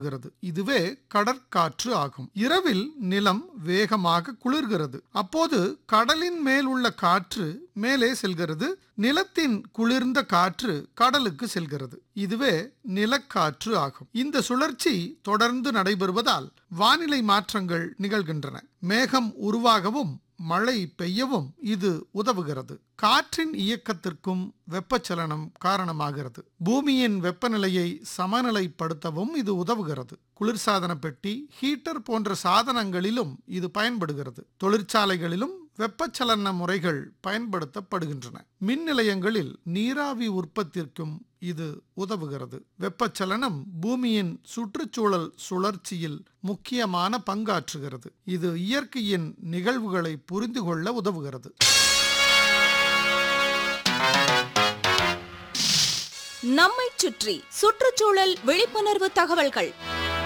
கிறது. இதுவே கடற்காற்று ஆகும் இரவில் நிலம் வேகமாக குளிர்கிறது அப்போது கடலின் மேல் உள்ள காற்று மேலே செல்கிறது நிலத்தின் குளிர்ந்த காற்று கடலுக்கு செல்கிறது இதுவே நிலக்காற்று ஆகும் இந்த சுழற்சி தொடர்ந்து நடைபெறுவதால் வானிலை மாற்றங்கள் நிகழ்கின்றன மேகம் உருவாகவும் மழை பெய்யவும் இது உதவுகிறது காற்றின் இயக்கத்திற்கும் வெப்பச்சலனம் காரணமாகிறது பூமியின் வெப்பநிலையை சமநிலைப்படுத்தவும் இது உதவுகிறது குளிர்சாதன பெட்டி ஹீட்டர் போன்ற சாதனங்களிலும் இது பயன்படுகிறது தொழிற்சாலைகளிலும் வெப்பச்சலன முறைகள் பயன்படுத்தப்படுகின்றன மின் நிலையங்களில் நீராவி உற்பத்திற்கும் இது உதவுகிறது வெப்பச்சலனம் பூமியின் சுற்றுச்சூழல் சுழற்சியில் முக்கியமான பங்காற்றுகிறது இது இயற்கையின் நிகழ்வுகளை புரிந்து கொள்ள உதவுகிறது நம்மைச் சுற்றி சுற்றுச்சூழல் விழிப்புணர்வு தகவல்கள்